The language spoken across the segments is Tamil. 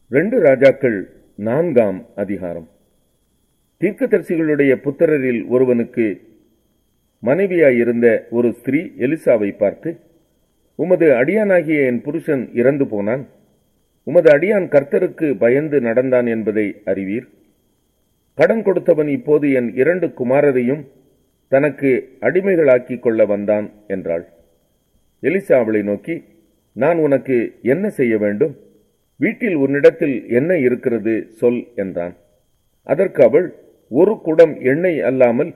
ரெண்டு ராஜாக்கள் நான்காம் அதிகாரம் தீர்க்கதரிசிகளுடைய புத்திரரில் ஒருவனுக்கு மனைவியாயிருந்த ஒரு ஸ்திரீ எலிசாவை பார்த்து உமது அடியானாகிய என் புருஷன் இறந்து போனான் உமது அடியான் கர்த்தருக்கு பயந்து நடந்தான் என்பதை அறிவீர் கடன் கொடுத்தவன் இப்போது என் இரண்டு குமாரரையும் தனக்கு அடிமைகளாக்கிக் கொள்ள வந்தான் என்றாள் எலிசா அவளை நோக்கி நான் உனக்கு என்ன செய்ய வேண்டும் வீட்டில் உன்னிடத்தில் என்ன இருக்கிறது சொல் என்றான் அதற்கு அவள் ஒரு குடம் எண்ணெய் அல்லாமல்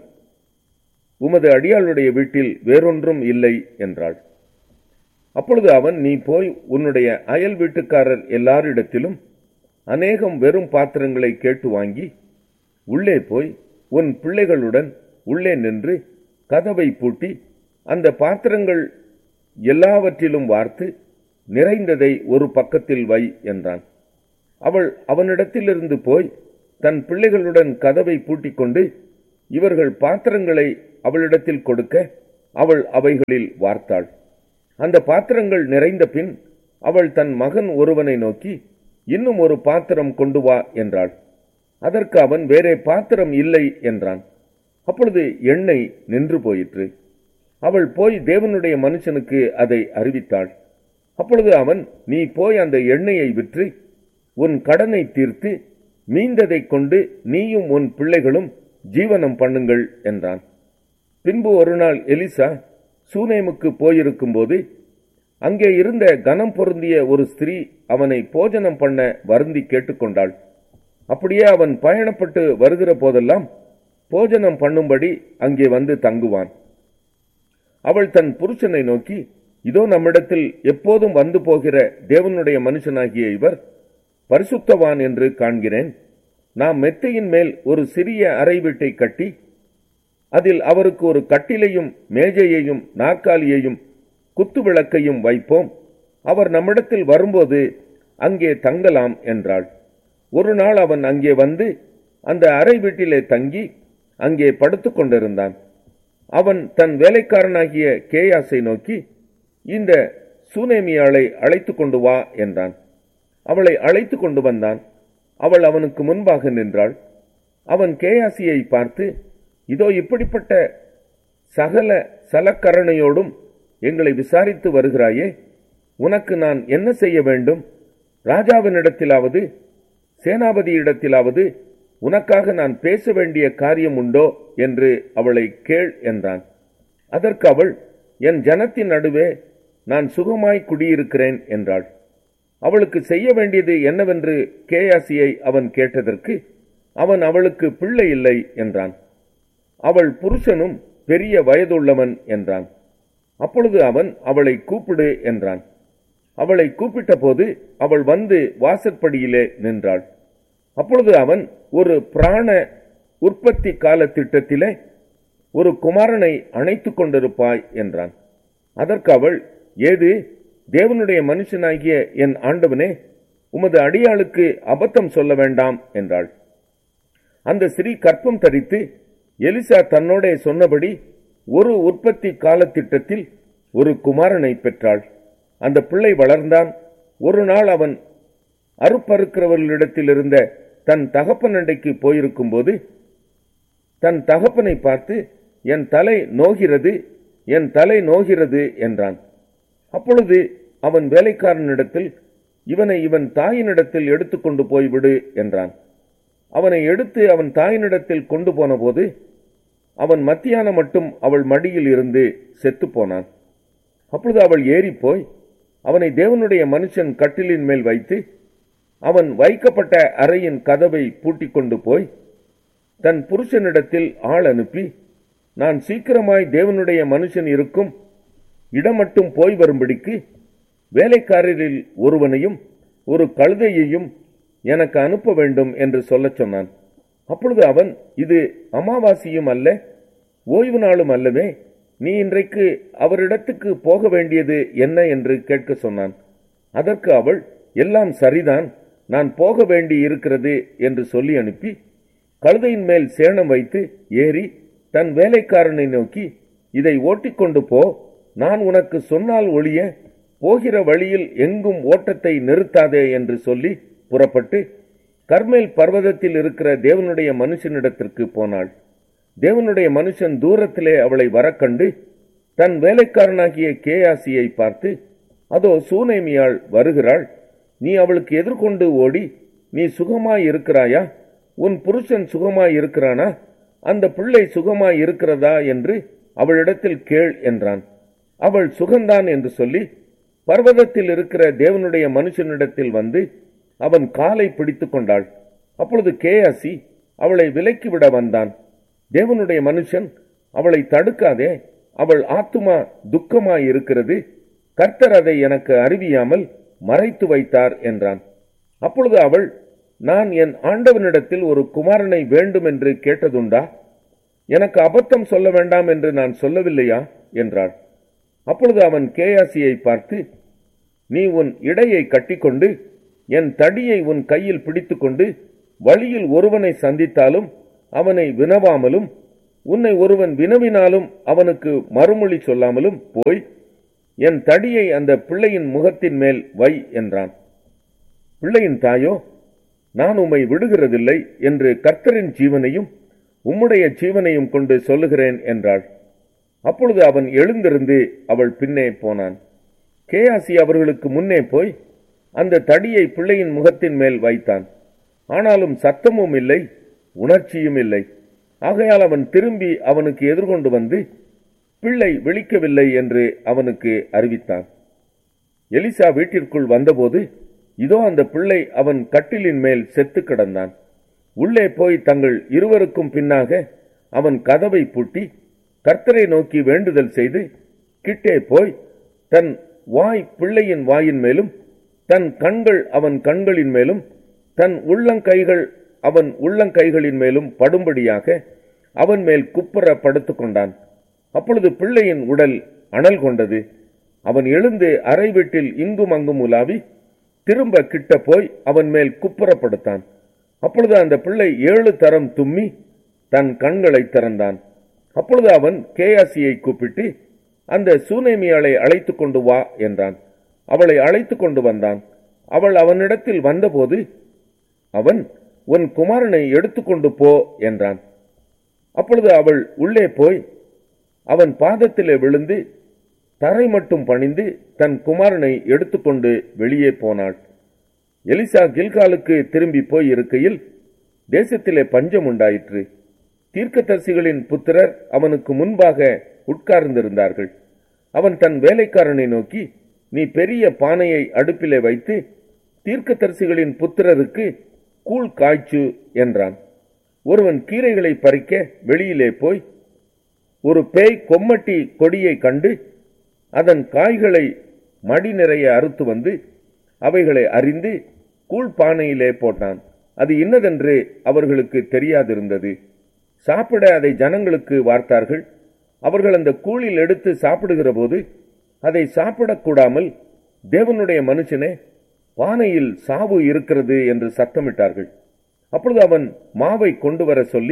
உமது அடியாளுடைய வீட்டில் வேறொன்றும் இல்லை என்றாள் அப்பொழுது அவன் நீ போய் உன்னுடைய அயல் வீட்டுக்காரர் எல்லாரிடத்திலும் அநேகம் வெறும் பாத்திரங்களை கேட்டு வாங்கி உள்ளே போய் உன் பிள்ளைகளுடன் உள்ளே நின்று கதவை பூட்டி அந்த பாத்திரங்கள் எல்லாவற்றிலும் வார்த்து நிறைந்ததை ஒரு பக்கத்தில் வை என்றான் அவள் அவனிடத்திலிருந்து போய் தன் பிள்ளைகளுடன் கதவை பூட்டிக் கொண்டு இவர்கள் பாத்திரங்களை அவளிடத்தில் கொடுக்க அவள் அவைகளில் வார்த்தாள் அந்த பாத்திரங்கள் நிறைந்த பின் அவள் தன் மகன் ஒருவனை நோக்கி இன்னும் ஒரு பாத்திரம் கொண்டு வா என்றாள் அதற்கு அவன் வேறே பாத்திரம் இல்லை என்றான் அப்பொழுது எண்ணெய் நின்று போயிற்று அவள் போய் தேவனுடைய மனுஷனுக்கு அதை அறிவித்தாள் அப்பொழுது அவன் நீ போய் அந்த எண்ணெயை விற்று உன் கடனை தீர்த்து மீந்ததைக் கொண்டு நீயும் உன் பிள்ளைகளும் ஜீவனம் பண்ணுங்கள் என்றான் பின்பு ஒரு நாள் எலிசா சூனேமுக்கு போயிருக்கும்போது அங்கே இருந்த கனம் பொருந்திய ஒரு ஸ்திரீ அவனை போஜனம் பண்ண வருந்தி கேட்டுக்கொண்டாள் அப்படியே அவன் பயணப்பட்டு வருகிற போதெல்லாம் போஜனம் பண்ணும்படி அங்கே வந்து தங்குவான் அவள் தன் புருஷனை நோக்கி இதோ நம்மிடத்தில் எப்போதும் வந்து போகிற தேவனுடைய மனுஷனாகிய இவர் பரிசுத்தவான் என்று காண்கிறேன் நாம் மெத்தையின் மேல் ஒரு சிறிய அறை வீட்டை கட்டி அதில் அவருக்கு ஒரு கட்டிலையும் மேஜையையும் நாற்காலியையும் குத்து விளக்கையும் வைப்போம் அவர் நம்மிடத்தில் வரும்போது அங்கே தங்கலாம் என்றாள் ஒரு நாள் அவன் அங்கே வந்து அந்த அறை வீட்டிலே தங்கி அங்கே படுத்துக் கொண்டிருந்தான் அவன் தன் வேலைக்காரனாகிய கேயாசை நோக்கி இந்த சூனேமியாளை அழைத்து கொண்டு வா என்றான் அவளை அழைத்து கொண்டு வந்தான் அவள் அவனுக்கு முன்பாக நின்றாள் அவன் கேயாசியை பார்த்து இதோ இப்படிப்பட்ட சகல சலக்கரணையோடும் எங்களை விசாரித்து வருகிறாயே உனக்கு நான் என்ன செய்ய வேண்டும் ராஜாவினிடத்திலாவது சேனாபதியிடத்திலாவது உனக்காக நான் பேச வேண்டிய காரியம் உண்டோ என்று அவளை கேள் என்றான் அதற்கு அவள் என் ஜனத்தின் நடுவே நான் சுகமாய் குடியிருக்கிறேன் என்றாள் அவளுக்கு செய்ய வேண்டியது என்னவென்று கேயாசியை அவன் கேட்டதற்கு அவன் அவளுக்கு பிள்ளை இல்லை என்றான் அவள் புருஷனும் பெரிய வயதுள்ளவன் என்றான் அப்பொழுது அவன் அவளை கூப்பிடு என்றான் அவளை கூப்பிட்ட போது அவள் வந்து வாசற்படியிலே நின்றாள் அப்பொழுது அவன் ஒரு பிராண உற்பத்தி கால திட்டத்திலே ஒரு குமாரனை அணைத்துக் கொண்டிருப்பாய் என்றான் அதற்கு அவள் ஏது தேவனுடைய மனுஷனாகிய என் ஆண்டவனே உமது அடியாளுக்கு அபத்தம் சொல்ல வேண்டாம் என்றாள் அந்த ஸ்ரீ கற்பம் தரித்து எலிசா தன்னோடே சொன்னபடி ஒரு உற்பத்தி காலத்திட்டத்தில் ஒரு குமாரனை பெற்றாள் அந்த பிள்ளை வளர்ந்தான் ஒரு நாள் அவன் அறுப்பறுக்கிறவர்களிடத்தில் இருந்த தன் தகப்பன் அண்டைக்கு போயிருக்கும்போது தன் தகப்பனை பார்த்து என் தலை நோகிறது என் தலை நோகிறது என்றான் அப்பொழுது அவன் வேலைக்காரனிடத்தில் இவனை இவன் தாயினிடத்தில் எடுத்துக்கொண்டு போய்விடு என்றான் அவனை எடுத்து அவன் தாயினிடத்தில் கொண்டு போனபோது அவன் மத்தியானம் மட்டும் அவள் மடியில் இருந்து செத்துப்போனான் அப்பொழுது அவள் ஏறிப்போய் அவனை தேவனுடைய மனுஷன் கட்டிலின் மேல் வைத்து அவன் வைக்கப்பட்ட அறையின் கதவை பூட்டிக் கொண்டு போய் தன் புருஷனிடத்தில் ஆள் அனுப்பி நான் சீக்கிரமாய் தேவனுடைய மனுஷன் இருக்கும் இடம் மட்டும் போய் வரும்படிக்கு வேலைக்காரரில் ஒருவனையும் ஒரு கழுதையையும் எனக்கு அனுப்ப வேண்டும் என்று சொல்லச் சொன்னான் அப்பொழுது அவன் இது அமாவாசியும் அல்ல ஓய்வு நாளும் அல்லவே நீ இன்றைக்கு அவரிடத்துக்கு போக வேண்டியது என்ன என்று கேட்க சொன்னான் அதற்கு அவள் எல்லாம் சரிதான் நான் போக வேண்டி இருக்கிறது என்று சொல்லி அனுப்பி கழுதையின் மேல் சேணம் வைத்து ஏறி தன் வேலைக்காரனை நோக்கி இதை ஓட்டிக்கொண்டு போ நான் உனக்கு சொன்னால் ஒழிய போகிற வழியில் எங்கும் ஓட்டத்தை நிறுத்தாதே என்று சொல்லி புறப்பட்டு கர்மேல் பர்வதத்தில் இருக்கிற தேவனுடைய மனுஷனிடத்திற்கு போனாள் தேவனுடைய மனுஷன் தூரத்திலே அவளை வரக்கண்டு தன் வேலைக்காரனாகிய கேயாசியை பார்த்து அதோ சூனேமியாள் வருகிறாள் நீ அவளுக்கு எதிர்கொண்டு ஓடி நீ சுகமாய் இருக்கிறாயா உன் புருஷன் சுகமாய் இருக்கிறானா அந்த பிள்ளை சுகமாய் இருக்கிறதா என்று அவளிடத்தில் கேள் என்றான் அவள் சுகந்தான் என்று சொல்லி பர்வதத்தில் இருக்கிற தேவனுடைய மனுஷனிடத்தில் வந்து அவன் காலை பிடித்து கொண்டாள் அப்பொழுது கேயாசி அவளை விலக்கிவிட வந்தான் தேவனுடைய மனுஷன் அவளை தடுக்காதே அவள் ஆத்துமா துக்கமாய் இருக்கிறது கர்த்தர் அதை எனக்கு அறிவியாமல் மறைத்து வைத்தார் என்றான் அப்பொழுது அவள் நான் என் ஆண்டவனிடத்தில் ஒரு குமாரனை வேண்டும் என்று கேட்டதுண்டா எனக்கு அபத்தம் சொல்ல வேண்டாம் என்று நான் சொல்லவில்லையா என்றாள் அப்பொழுது அவன் கேயாசியை பார்த்து நீ உன் இடையை கட்டிக்கொண்டு என் தடியை உன் கையில் பிடித்துக்கொண்டு வழியில் ஒருவனை சந்தித்தாலும் அவனை வினவாமலும் உன்னை ஒருவன் வினவினாலும் அவனுக்கு மறுமொழி சொல்லாமலும் போய் என் தடியை அந்த பிள்ளையின் முகத்தின் மேல் வை என்றான் பிள்ளையின் தாயோ நான் உம்மை விடுகிறதில்லை என்று கர்த்தரின் ஜீவனையும் உம்முடைய ஜீவனையும் கொண்டு சொல்லுகிறேன் என்றாள் அப்பொழுது அவன் எழுந்திருந்து அவள் பின்னே போனான் கேயாசி அவர்களுக்கு முன்னே போய் அந்த தடியை பிள்ளையின் முகத்தின் மேல் வைத்தான் ஆனாலும் சத்தமும் இல்லை உணர்ச்சியும் இல்லை ஆகையால் அவன் திரும்பி அவனுக்கு எதிர்கொண்டு வந்து பிள்ளை விழிக்கவில்லை என்று அவனுக்கு அறிவித்தான் எலிசா வீட்டிற்குள் வந்தபோது இதோ அந்த பிள்ளை அவன் கட்டிலின் மேல் செத்து கிடந்தான் உள்ளே போய் தங்கள் இருவருக்கும் பின்னாக அவன் கதவை பூட்டி கர்த்தரை நோக்கி வேண்டுதல் செய்து கிட்டே போய் தன் வாய் பிள்ளையின் வாயின் மேலும் தன் கண்கள் அவன் கண்களின் மேலும் தன் உள்ளங்கைகள் அவன் உள்ளங்கைகளின் மேலும் படும்படியாக அவன் மேல் குப்புற படுத்துக் கொண்டான் அப்பொழுது பிள்ளையின் உடல் அனல் கொண்டது அவன் எழுந்து அறை வீட்டில் இங்கும் அங்கும் உலாவி திரும்ப கிட்ட போய் அவன் மேல் குப்புறப்படுத்தான் அப்பொழுது அந்த பிள்ளை ஏழு தரம் தும்மி தன் கண்களை திறந்தான் அப்பொழுது அவன் கேயாசியை கூப்பிட்டு அந்த சூனேமியாளை அழைத்து கொண்டு வா என்றான் அவளை அழைத்து கொண்டு வந்தான் அவள் அவனிடத்தில் வந்தபோது அவன் உன் குமாரனை எடுத்துக்கொண்டு போ என்றான் அப்பொழுது அவள் உள்ளே போய் அவன் பாதத்திலே விழுந்து தரை மட்டும் பணிந்து தன் குமாரனை எடுத்துக்கொண்டு வெளியே போனாள் எலிசா கில்காலுக்கு திரும்பி போய் இருக்கையில் தேசத்திலே பஞ்சம் உண்டாயிற்று தீர்க்கதரிசிகளின் புத்திரர் அவனுக்கு முன்பாக உட்கார்ந்திருந்தார்கள் அவன் தன் வேலைக்காரனை நோக்கி நீ பெரிய பானையை அடுப்பிலே வைத்து தீர்க்கதரிசிகளின் புத்திரருக்கு கூழ் காய்ச்சு என்றான் ஒருவன் கீரைகளை பறிக்க வெளியிலே போய் ஒரு பேய் கொம்மட்டி கொடியை கண்டு அதன் காய்களை மடி நிறைய அறுத்து வந்து அவைகளை அறிந்து கூழ் பானையிலே போட்டான் அது இன்னதென்று அவர்களுக்கு தெரியாதிருந்தது சாப்பிட அதை ஜனங்களுக்கு வார்த்தார்கள் அவர்கள் அந்த கூழில் எடுத்து சாப்பிடுகிற போது அதை சாப்பிடக்கூடாமல் தேவனுடைய மனுஷனே பானையில் சாவு இருக்கிறது என்று சத்தமிட்டார்கள் அப்பொழுது அவன் மாவை கொண்டு வர சொல்லி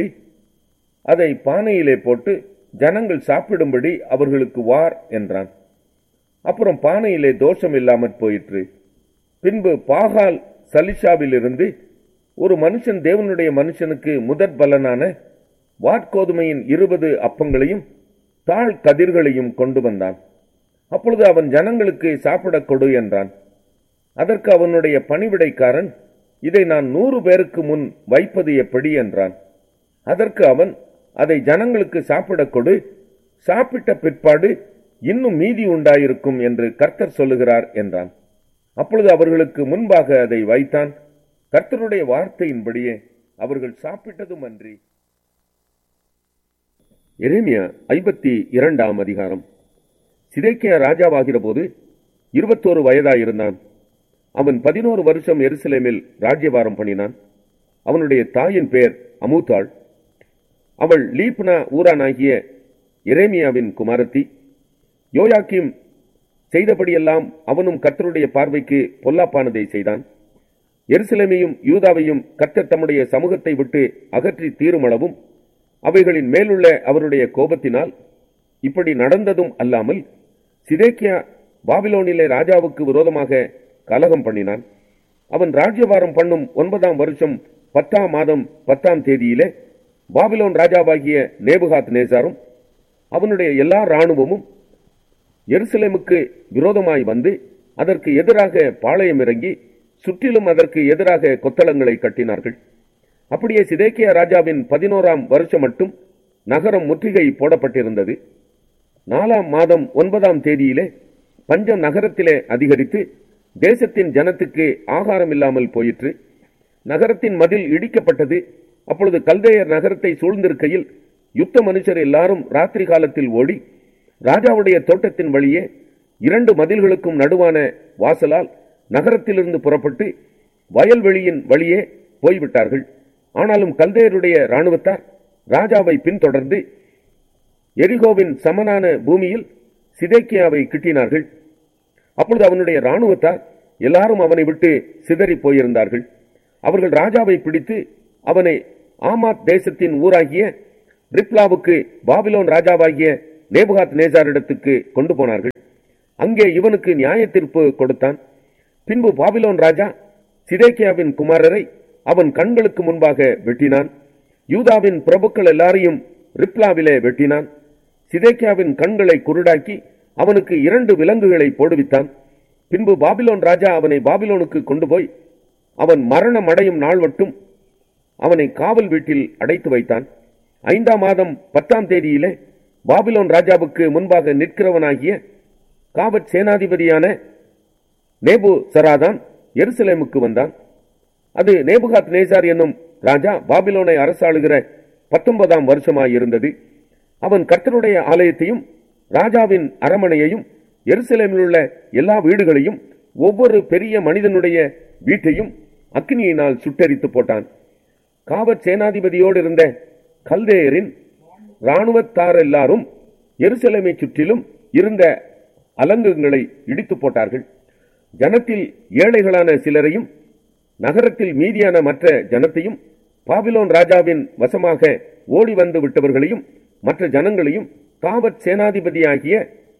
அதை பானையிலே போட்டு ஜனங்கள் சாப்பிடும்படி அவர்களுக்கு வார் என்றான் அப்புறம் பானையிலே தோஷம் இல்லாமற் போயிற்று பின்பு பாகால் சலிஷாவிலிருந்து ஒரு மனுஷன் தேவனுடைய மனுஷனுக்கு முதற் பலனான வாட்கோதுமையின் இருபது அப்பங்களையும் தாழ் கதிர்களையும் கொண்டு வந்தான் அப்பொழுது அவன் ஜனங்களுக்கு சாப்பிடக் கொடு என்றான் அதற்கு அவனுடைய பணிவிடைக்காரன் இதை நான் நூறு பேருக்கு முன் வைப்பது எப்படி என்றான் அதற்கு அவன் அதை ஜனங்களுக்கு சாப்பிடக் கொடு சாப்பிட்ட பிற்பாடு இன்னும் மீதி உண்டாயிருக்கும் என்று கர்த்தர் சொல்லுகிறார் என்றான் அப்பொழுது அவர்களுக்கு முன்பாக அதை வைத்தான் கர்த்தருடைய வார்த்தையின்படியே அவர்கள் சாப்பிட்டதும் அன்றி எரேமியா ஐம்பத்தி இரண்டாம் அதிகாரம் சிதைக்கியா ராஜாவாகிற போது இருபத்தோரு வயதாயிருந்தான் அவன் பதினோரு வருஷம் எருசலேமில் ராஜ்யபாரம் பண்ணினான் அவனுடைய தாயின் பேர் அமூத்தாள் அவள் லீப்னா ஊரானாகிய எரேமியாவின் குமாரத்தி யோயாக்கிம் செய்தபடியெல்லாம் அவனும் கர்த்தருடைய பார்வைக்கு பொல்லாப்பானதை செய்தான் எருசலேமையும் யூதாவையும் கர்த்தர் தம்முடைய சமூகத்தை விட்டு அகற்றி தீருமளவும் அவைகளின் மேலுள்ள அவருடைய கோபத்தினால் இப்படி நடந்ததும் அல்லாமல் சிதேக்கியா பாபிலோனிலே ராஜாவுக்கு விரோதமாக கலகம் பண்ணினான் அவன் ராஜ்யபாரம் பண்ணும் ஒன்பதாம் வருஷம் பத்தாம் மாதம் பத்தாம் தேதியிலே பாபிலோன் ராஜாவாகிய நேபுகாத் நேசாரும் அவனுடைய எல்லா இராணுவமும் எருசலேமுக்கு விரோதமாய் வந்து அதற்கு எதிராக பாளையம் இறங்கி சுற்றிலும் அதற்கு எதிராக கொத்தளங்களை கட்டினார்கள் அப்படியே சிதேக்கியா ராஜாவின் பதினோராம் வருஷம் மட்டும் நகரம் முற்றுகை போடப்பட்டிருந்தது நாலாம் மாதம் ஒன்பதாம் தேதியிலே பஞ்சம் நகரத்திலே அதிகரித்து தேசத்தின் ஜனத்துக்கு ஆகாரம் இல்லாமல் போயிற்று நகரத்தின் மதில் இடிக்கப்பட்டது அப்பொழுது கல்தேயர் நகரத்தை சூழ்ந்திருக்கையில் யுத்த மனுஷர் எல்லாரும் ராத்திரி காலத்தில் ஓடி ராஜாவுடைய தோட்டத்தின் வழியே இரண்டு மதில்களுக்கும் நடுவான வாசலால் நகரத்திலிருந்து புறப்பட்டு வயல்வெளியின் வழியே போய்விட்டார்கள் ஆனாலும் கல்தேயருடைய இராணுவத்தார் ராஜாவை பின்தொடர்ந்து எரிகோவின் சமனான பூமியில் சிதேக்கியாவை கிட்டினார்கள் அப்பொழுது அவனுடைய இராணுவத்தார் எல்லாரும் அவனை விட்டு சிதறி போயிருந்தார்கள் அவர்கள் ராஜாவை பிடித்து அவனை ஆமாத் தேசத்தின் ஊராகிய ரிப்லாவுக்கு பாபிலோன் ராஜாவாகிய நேபுகாத் நேசாரிடத்துக்கு கொண்டு போனார்கள் அங்கே இவனுக்கு நியாய தீர்ப்பு கொடுத்தான் பின்பு பாபிலோன் ராஜா சிதேக்கியாவின் குமாரரை அவன் கண்களுக்கு முன்பாக வெட்டினான் யூதாவின் பிரபுக்கள் எல்லாரையும் ரிப்லாவிலே வெட்டினான் சிதேக்கியாவின் கண்களை குருடாக்கி அவனுக்கு இரண்டு விலங்குகளை போடுவித்தான் பின்பு பாபிலோன் ராஜா அவனை பாபிலோனுக்கு கொண்டு போய் அவன் மரணம் அடையும் நாள் மட்டும் அவனை காவல் வீட்டில் அடைத்து வைத்தான் ஐந்தாம் மாதம் பத்தாம் தேதியிலே பாபிலோன் ராஜாவுக்கு முன்பாக நிற்கிறவனாகிய காவற் சேனாதிபதியான நேபு சராதான் எருசலேமுக்கு வந்தான் அது நேபுகாத் நேசார் என்னும் ராஜா பாபிலோனை அரசாளுகிற பத்தொன்பதாம் வருஷமாய் இருந்தது அவன் கர்த்தருடைய ஆலயத்தையும் ராஜாவின் அரமனையையும் எருசலேமில் உள்ள எல்லா வீடுகளையும் ஒவ்வொரு பெரிய மனிதனுடைய வீட்டையும் அக்னியினால் சுட்டெரித்து போட்டான் காவற் சேனாதிபதியோடு இருந்த கல்தேயரின் இராணுவத்தார் எல்லாரும் எருசலேமை சுற்றிலும் இருந்த அலங்கங்களை இடித்து போட்டார்கள் ஜனத்தில் ஏழைகளான சிலரையும் நகரத்தில் மீதியான மற்ற ஜனத்தையும் பாபிலோன் ராஜாவின் வசமாக ஓடி வந்து விட்டவர்களையும் மற்ற ஜனங்களையும் காவற் சேனாதிபதியாகிய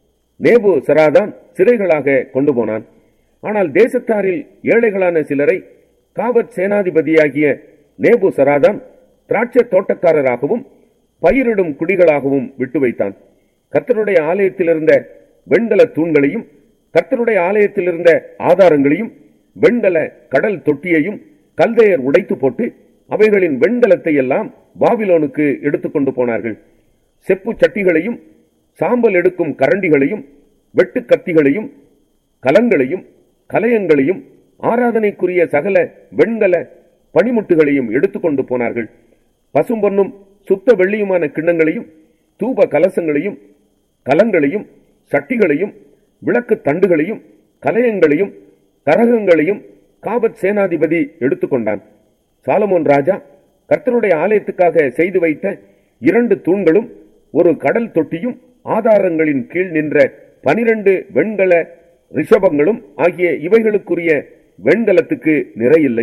நேபு சராதான் சிறைகளாக கொண்டு போனான் ஆனால் தேசத்தாரில் ஏழைகளான சிலரை காவற் சேனாதிபதியாகிய நேபு சராதான் திராட்சை தோட்டக்காரராகவும் பயிரிடும் குடிகளாகவும் விட்டு வைத்தான் கர்த்தருடைய ஆலயத்தில் இருந்த வெண்கல தூண்களையும் கர்த்தருடைய ஆலயத்தில் இருந்த ஆதாரங்களையும் வெண்கல கடல் தொட்டியையும் கல்தையர் உடைத்து போட்டு அவைகளின் வெண்கலத்தை எல்லாம் பாபிலோனுக்கு எடுத்துக்கொண்டு போனார்கள் செப்பு சட்டிகளையும் சாம்பல் எடுக்கும் கரண்டிகளையும் வெட்டு கத்திகளையும் கலங்களையும் கலயங்களையும் ஆராதனைக்குரிய சகல வெண்கல பனிமுட்டுகளையும் எடுத்துக்கொண்டு போனார்கள் பசும்பொன்னும் சுத்த வெள்ளியுமான கிண்ணங்களையும் தூப கலசங்களையும் கலங்களையும் சட்டிகளையும் விளக்கு தண்டுகளையும் கலயங்களையும் கரகங்களையும் காபத் சேனாதிபதி எடுத்துக்கொண்டான் சாலமோன் ராஜா கர்த்தருடைய ஆலயத்துக்காக செய்து வைத்த இரண்டு தூண்களும் ஒரு கடல் தொட்டியும் ஆதாரங்களின் கீழ் நின்ற பனிரண்டு வெண்கல ரிஷபங்களும் ஆகிய இவைகளுக்குரிய வெண்கலத்துக்கு நிறையில்லை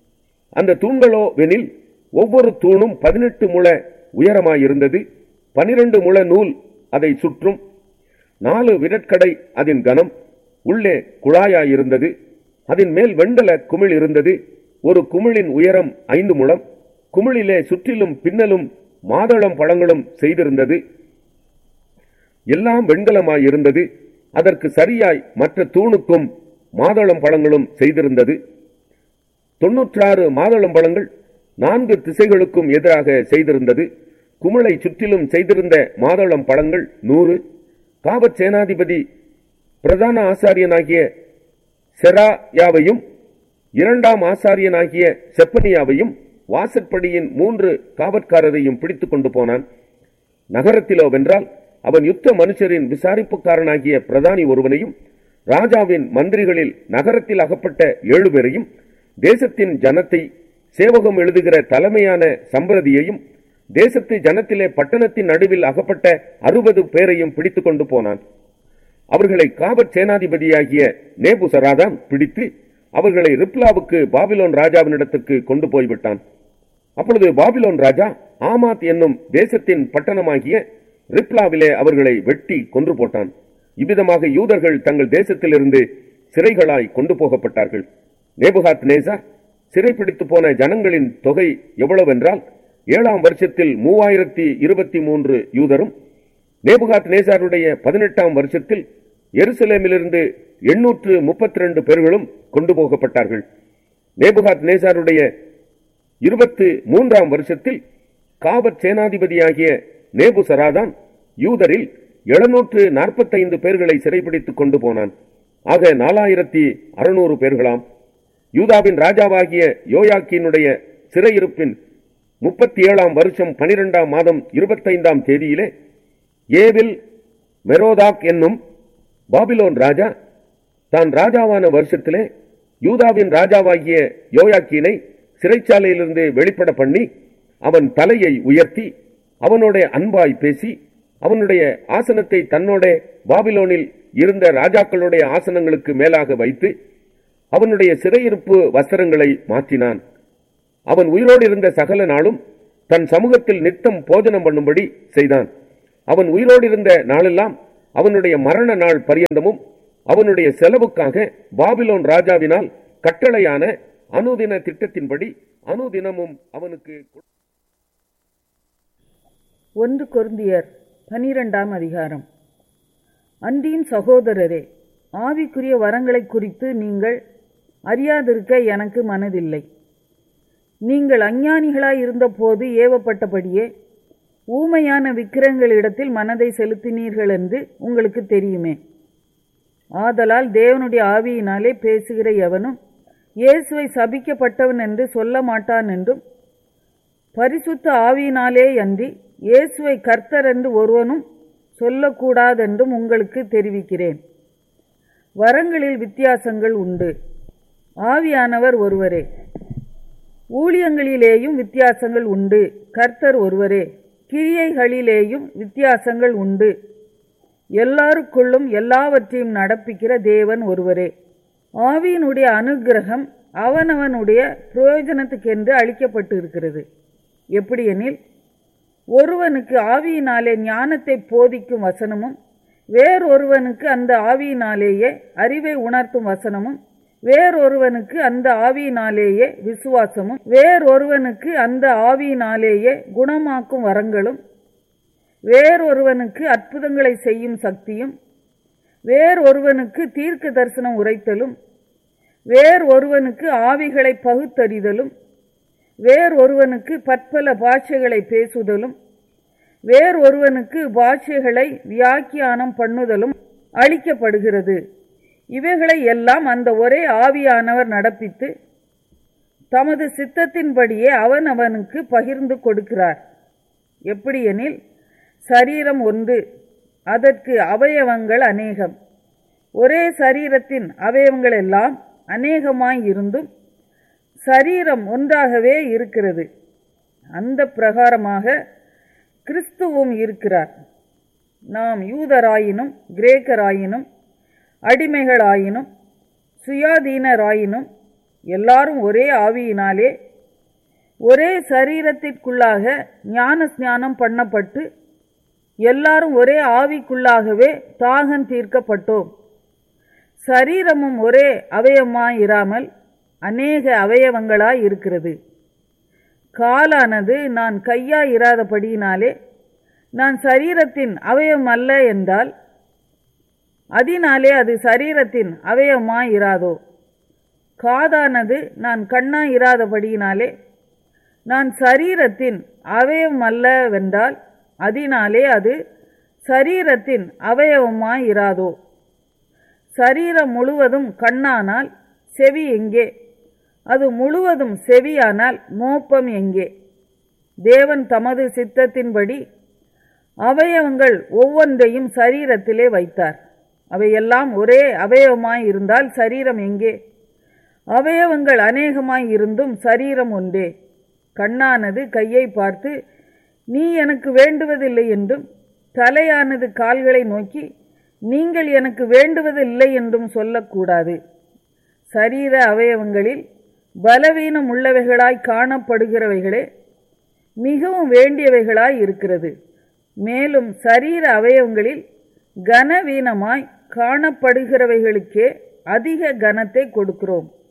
அந்த தூண்களோ வெனில் ஒவ்வொரு தூணும் பதினெட்டு முழ உயரமாயிருந்தது பனிரெண்டு முழ நூல் அதை சுற்றும் நாலு விரட்கடை அதன் கனம் உள்ளே குழாயாயிருந்தது அதன் மேல் வெண்கல குமிழ் இருந்தது ஒரு குமிழின் உயரம் ஐந்து முழம் குமிழிலே சுற்றிலும் பின்னலும் மாதளம் பழங்களும் செய்திருந்தது எல்லாம் வெண்கலமாயிருந்தது அதற்கு சரியாய் மற்ற தூணுக்கும் மாதளம் பழங்களும் செய்திருந்தது தொன்னூற்றாறு மாதளம் பழங்கள் நான்கு திசைகளுக்கும் எதிராக செய்திருந்தது குமிழை சுற்றிலும் செய்திருந்த மாதளம் பழங்கள் நூறு காவற் சேனாதிபதி பிரதான ஆசாரியனாகிய செராயாவையும் இரண்டாம் ஆசாரியனாகிய செப்பனியாவையும் வாசற்படியின் மூன்று காவற்காரரையும் பிடித்துக் கொண்டு போனான் நகரத்திலோ வென்றால் அவன் யுத்த மனுஷரின் விசாரிப்புக்காரனாகிய பிரதானி ஒருவனையும் ராஜாவின் மந்திரிகளில் நகரத்தில் அகப்பட்ட ஏழு பேரையும் தேசத்தின் ஜனத்தை சேவகம் எழுதுகிற தலைமையான சம்பிரதியையும் தேசத்து ஜனத்திலே பட்டணத்தின் நடுவில் அகப்பட்ட அறுபது பேரையும் பிடித்துக் கொண்டு போனான் அவர்களை காவற் சேனாதிபதியாகிய நேபுசராதான் பிடித்து அவர்களை ரிப்லாவுக்கு பாபிலோன் ராஜாவினிடத்துக்கு கொண்டு போய்விட்டான் அப்பொழுது பாபிலோன் ராஜா ஆமாத் என்னும் தேசத்தின் பட்டணமாகிய ரிப்லாவிலே அவர்களை வெட்டி கொன்று போட்டான் இவ்விதமாக யூதர்கள் தங்கள் தேசத்திலிருந்து சிறைகளாய் கொண்டு போகப்பட்டார்கள் நேபுகாத் நேசார் சிறைப்பிடித்து போன ஜனங்களின் தொகை எவ்வளவென்றால் ஏழாம் வருஷத்தில் மூவாயிரத்தி இருபத்தி மூன்று யூதரும் நேபுகாத் நேசாருடைய பதினெட்டாம் வருஷத்தில் எருசலேமிலிருந்து எண்ணூற்று முப்பத்தி ரெண்டு பேர்களும் கொண்டு போகப்பட்டார்கள் நேபுகாத் நேசாருடைய இருபத்து மூன்றாம் வருஷத்தில் காவற் சேனாதிபதியாகிய நேபுசராதான் யூதரில் எழுநூற்று நாற்பத்தைந்து பேர்களை சிறைப்பிடித்துக் கொண்டு போனான் ஆக நாலாயிரத்தி அறுநூறு பேர்களாம் யூதாவின் ராஜாவாகிய யோயாக்கினுடைய சிறையிருப்பின் முப்பத்தி ஏழாம் வருஷம் பனிரெண்டாம் மாதம் இருபத்தைந்தாம் தேதியிலே ஏவில் மெரோதாக் என்னும் பாபிலோன் ராஜா தான் ராஜாவான வருஷத்திலே யூதாவின் ராஜாவாகிய யோயாக்கீனை சிறைச்சாலையிலிருந்து வெளிப்பட பண்ணி அவன் தலையை உயர்த்தி அவனோட அன்பாய் பேசி அவனுடைய ஆசனத்தை தன்னோட பாபிலோனில் இருந்த ராஜாக்களுடைய ஆசனங்களுக்கு மேலாக வைத்து அவனுடைய சிறையிருப்பு வஸ்திரங்களை மாற்றினான் அவன் உயிரோடு இருந்த சகல நாளும் தன் சமூகத்தில் நித்தம் போஜனம் பண்ணும்படி செய்தான் அவன் உயிரோடு இருந்த நாளெல்லாம் அவனுடைய மரண நாள் பரியந்தமும் அவனுடைய செலவுக்காக பாபிலோன் ராஜாவினால் கட்டளையான அனுதின திட்டத்தின்படி அனுதினமும் அவனுக்கு ஒன்று கொருந்தியர் பனிரெண்டாம் அதிகாரம் அன்றின் சகோதரரே ஆவிக்குரிய வரங்களை குறித்து நீங்கள் அறியாதிருக்க எனக்கு மனதில்லை நீங்கள் அஞ்ஞானிகளாய் இருந்தபோது ஏவப்பட்டபடியே ஊமையான விக்கிரங்களிடத்தில் மனதை செலுத்தினீர்கள் என்று உங்களுக்கு தெரியுமே ஆதலால் தேவனுடைய ஆவியினாலே பேசுகிற எவனும் இயேசுவை சபிக்கப்பட்டவன் என்று சொல்ல மாட்டான் என்றும் பரிசுத்த ஆவியினாலே அன்றி இயேசுவை கர்த்தர் என்று ஒருவனும் சொல்லக்கூடாதென்றும் உங்களுக்கு தெரிவிக்கிறேன் வரங்களில் வித்தியாசங்கள் உண்டு ஆவியானவர் ஒருவரே ஊழியங்களிலேயும் வித்தியாசங்கள் உண்டு கர்த்தர் ஒருவரே கிரியைகளிலேயும் வித்தியாசங்கள் உண்டு எல்லாருக்குள்ளும் எல்லாவற்றையும் நடப்பிக்கிற தேவன் ஒருவரே ஆவியினுடைய அனுக்கிரகம் அவனவனுடைய பிரயோஜனத்துக்கென்று அளிக்கப்பட்டு இருக்கிறது எப்படியெனில் ஒருவனுக்கு ஆவியினாலே ஞானத்தை போதிக்கும் வசனமும் வேறொருவனுக்கு அந்த ஆவியினாலேயே அறிவை உணர்த்தும் வசனமும் வேறொருவனுக்கு அந்த ஆவியினாலேயே விசுவாசமும் வேறொருவனுக்கு அந்த ஆவியினாலேயே குணமாக்கும் வரங்களும் வேறொருவனுக்கு அற்புதங்களை செய்யும் சக்தியும் வேறொருவனுக்கு தீர்க்க தரிசனம் உரைத்தலும் வேறொருவனுக்கு ஆவிகளை பகுத்தறிதலும் வேறொருவனுக்கு பற்பல பாஷைகளை பேசுதலும் வேறொருவனுக்கு பாஷைகளை வியாக்கியானம் பண்ணுதலும் அளிக்கப்படுகிறது இவைகளை எல்லாம் அந்த ஒரே ஆவியானவர் நடப்பித்து தமது சித்தத்தின்படியே அவன் அவனுக்கு பகிர்ந்து கொடுக்கிறார் எப்படியெனில் சரீரம் ஒன்று அதற்கு அவயவங்கள் அநேகம் ஒரே சரீரத்தின் அவயவங்கள் எல்லாம் அநேகமாய் இருந்தும் சரீரம் ஒன்றாகவே இருக்கிறது அந்த பிரகாரமாக கிறிஸ்துவும் இருக்கிறார் நாம் யூதராயினும் கிரேக்கராயினும் அடிமைகளாயினும் சுயாதீனராயினும் எல்லாரும் ஒரே ஆவியினாலே ஒரே சரீரத்திற்குள்ளாக ஞான ஸ்நானம் பண்ணப்பட்டு எல்லாரும் ஒரே ஆவிக்குள்ளாகவே தாகம் தீர்க்கப்பட்டோம் சரீரமும் ஒரே அவயமாயிராமல் அநேக அவயவங்களாய் இருக்கிறது காலானது நான் கையாய் இராதபடியினாலே நான் சரீரத்தின் அவயவம் அல்ல என்றால் அதனாலே அது சரீரத்தின் அவயவமாய் இராதோ காதானது நான் கண்ணாய் இராதபடியினாலே நான் சரீரத்தின் அவயவம் அல்லவென்றால் அதனாலே அது சரீரத்தின் அவயவமாய் இராதோ சரீரம் முழுவதும் கண்ணானால் செவி எங்கே அது முழுவதும் செவியானால் மோப்பம் எங்கே தேவன் தமது சித்தத்தின்படி அவயவங்கள் ஒவ்வொன்றையும் சரீரத்திலே வைத்தார் அவையெல்லாம் ஒரே அவயவமாய் இருந்தால் சரீரம் எங்கே அவயவங்கள் அநேகமாய் இருந்தும் சரீரம் ஒன்றே கண்ணானது கையை பார்த்து நீ எனக்கு வேண்டுவதில்லை என்றும் தலையானது கால்களை நோக்கி நீங்கள் எனக்கு வேண்டுவதில்லை என்றும் சொல்லக்கூடாது சரீர அவயவங்களில் பலவீனம் உள்ளவைகளாய் காணப்படுகிறவைகளே மிகவும் வேண்டியவைகளாய் இருக்கிறது மேலும் சரீர அவயவங்களில் கனவீனமாய் காணப்படுகிறவைகளுக்கே அதிக கனத்தை கொடுக்கிறோம்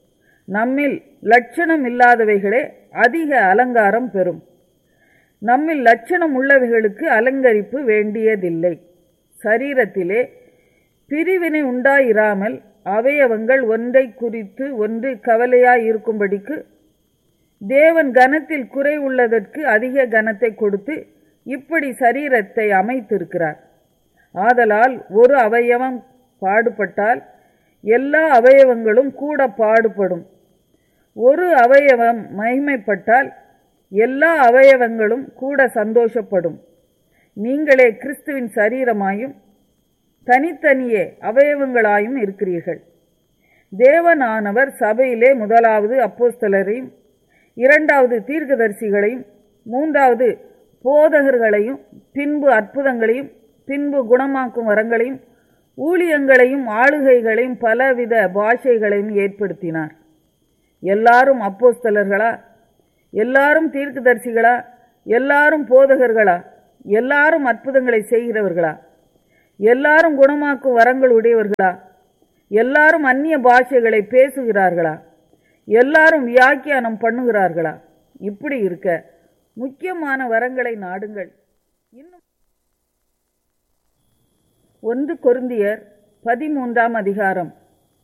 நம்மில் லட்சணம் இல்லாதவைகளே அதிக அலங்காரம் பெறும் நம்மில் லட்சணம் உள்ளவைகளுக்கு அலங்கரிப்பு வேண்டியதில்லை சரீரத்திலே பிரிவினை உண்டாயிராமல் அவயவங்கள் ஒன்றை குறித்து ஒன்று கவலையாயிருக்கும்படிக்கு தேவன் கனத்தில் குறை உள்ளதற்கு அதிக கனத்தை கொடுத்து இப்படி சரீரத்தை அமைத்திருக்கிறார் ஆதலால் ஒரு அவயவம் பாடுபட்டால் எல்லா அவயவங்களும் கூட பாடுபடும் ஒரு அவயவம் மகிமைப்பட்டால் எல்லா அவயவங்களும் கூட சந்தோஷப்படும் நீங்களே கிறிஸ்துவின் சரீரமாயும் தனித்தனியே அவயவங்களாயும் இருக்கிறீர்கள் தேவனானவர் சபையிலே முதலாவது அப்போஸ்தலரையும் இரண்டாவது தீர்க்கதரிசிகளையும் மூன்றாவது போதகர்களையும் பின்பு அற்புதங்களையும் பின்பு குணமாக்கும் வரங்களையும் ஊழியங்களையும் ஆளுகைகளையும் பலவித பாஷைகளையும் ஏற்படுத்தினார் எல்லாரும் அப்போஸ்தலர்களா எல்லாரும் தீர்க்கதரிசிகளா எல்லாரும் போதகர்களா எல்லாரும் அற்புதங்களை செய்கிறவர்களா எல்லாரும் குணமாக்கும் வரங்கள் உடையவர்களா எல்லாரும் அந்நிய பாஷைகளை பேசுகிறார்களா எல்லாரும் வியாக்கியானம் பண்ணுகிறார்களா இப்படி இருக்க முக்கியமான வரங்களை நாடுங்கள் இன்னும் ஒன்று கொருந்தியர் பதிமூன்றாம் அதிகாரம்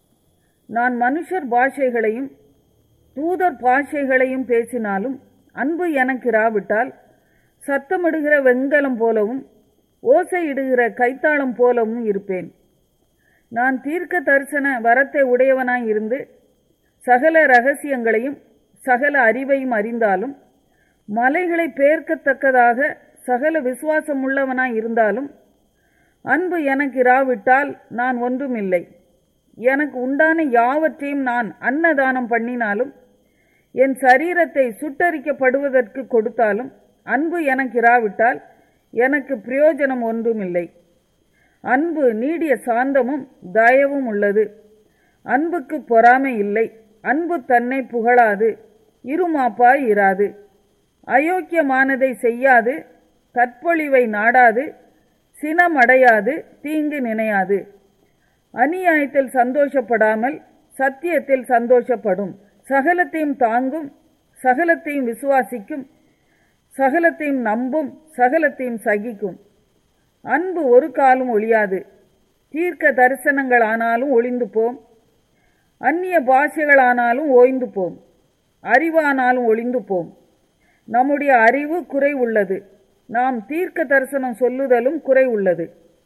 நான் மனுஷர் பாஷைகளையும் தூதர் பாஷைகளையும் பேசினாலும் அன்பு எனக்கு இராவிட்டால் சத்தமிடுகிற வெண்கலம் போலவும் ஓசையிடுகிற கைத்தாளம் போலவும் இருப்பேன் நான் தீர்க்க தரிசன வரத்தை உடையவனாய் இருந்து சகல ரகசியங்களையும் சகல அறிவையும் அறிந்தாலும் மலைகளை பேர்க்கத்தக்கதாக சகல விசுவாசம் உள்ளவனாய் இருந்தாலும் அன்பு எனக்கு இராவிட்டால் நான் ஒன்றுமில்லை எனக்கு உண்டான யாவற்றையும் நான் அன்னதானம் பண்ணினாலும் என் சரீரத்தை சுட்டரிக்கப்படுவதற்கு கொடுத்தாலும் அன்பு எனக்கு இராவிட்டால் எனக்கு பிரயோஜனம் ஒன்றுமில்லை அன்பு நீடிய சாந்தமும் தயவும் உள்ளது அன்புக்கு பொறாமை இல்லை அன்பு தன்னை புகழாது இருமாப்பாய் இராது அயோக்கியமானதை செய்யாது தற்பொழிவை நாடாது சினமடையாது தீங்கு நினையாது அநியாயத்தில் சந்தோஷப்படாமல் சத்தியத்தில் சந்தோஷப்படும் சகலத்தையும் தாங்கும் சகலத்தையும் விசுவாசிக்கும் சகலத்தையும் நம்பும் சகலத்தையும் சகிக்கும் அன்பு ஒரு காலம் ஒழியாது தீர்க்க தரிசனங்களானாலும் ஒளிந்து போம் அந்நிய பாஷைகளானாலும் ஓய்ந்து போம் அறிவானாலும் ஒளிந்து போம் நம்முடைய அறிவு குறை உள்ளது நாம் தீர்க்க தரிசனம் சொல்லுதலும் குறை உள்ளது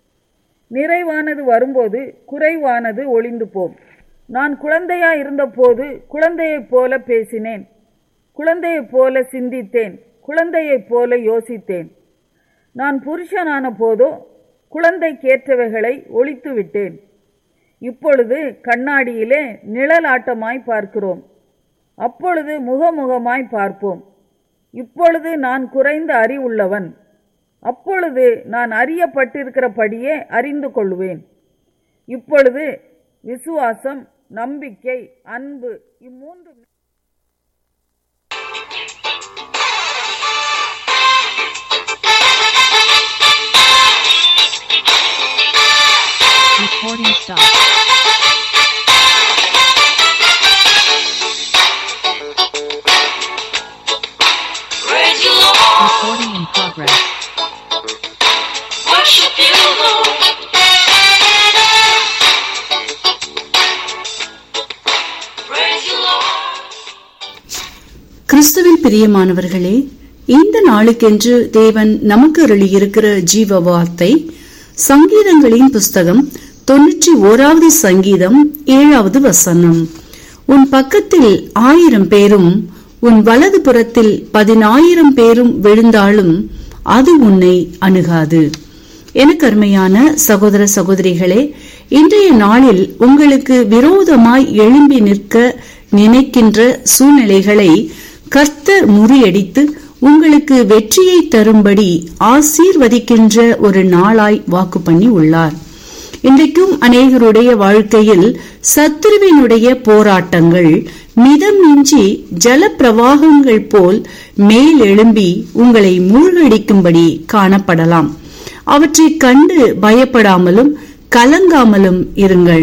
நிறைவானது வரும்போது குறைவானது ஒளிந்து போம் நான் குழந்தையா இருந்தபோது குழந்தையைப் போல பேசினேன் குழந்தையைப் போல சிந்தித்தேன் குழந்தையைப் போல யோசித்தேன் நான் புருஷனான போதோ குழந்தைக்கேற்றவைகளை ஒழித்து விட்டேன் இப்பொழுது கண்ணாடியிலே நிழலாட்டமாய் பார்க்கிறோம் அப்பொழுது முகமுகமாய் பார்ப்போம் இப்பொழுது நான் குறைந்த அறிவுள்ளவன் அப்பொழுது நான் அறியப்பட்டிருக்கிறபடியே அறிந்து கொள்வேன் இப்பொழுது விசுவாசம் நம்பிக்கை அன்பு இம்மூன்று Recording stop. Praise you, Lord. Recording in progress. Worship you, Lord. Praise you, Lord. கிறிஸ்துவில் பிரியமானவர்களே இந்த நாளுக்கென்று தேவன் நமக்கு அருளியிருக்கிற ஜீவ வார்த்தை சங்கீதங்களின் புஸ்தகம் தொன்னூற்றி ஓராவது சங்கீதம் ஏழாவது வசனம் உன் பக்கத்தில் ஆயிரம் பேரும் உன் வலது புறத்தில் பதினாயிரம் பேரும் விழுந்தாலும் அது உன்னை அணுகாது எனக்கு அருமையான சகோதர சகோதரிகளே இன்றைய நாளில் உங்களுக்கு விரோதமாய் எழும்பி நிற்க நினைக்கின்ற சூழ்நிலைகளை கர்த்தர் முறியடித்து உங்களுக்கு வெற்றியை தரும்படி ஆசீர்வதிக்கின்ற ஒரு நாளாய் வாக்கு பண்ணி உள்ளார் இன்றைக்கும் அநேகருடைய வாழ்க்கையில் சத்துருவினுடைய போராட்டங்கள் மிதம் மிஞ்சி ஜல பிரவாகங்கள் போல் மேலெழும்பி உங்களை மூழ்கடிக்கும்படி காணப்படலாம் அவற்றை கண்டு பயப்படாமலும் கலங்காமலும் இருங்கள்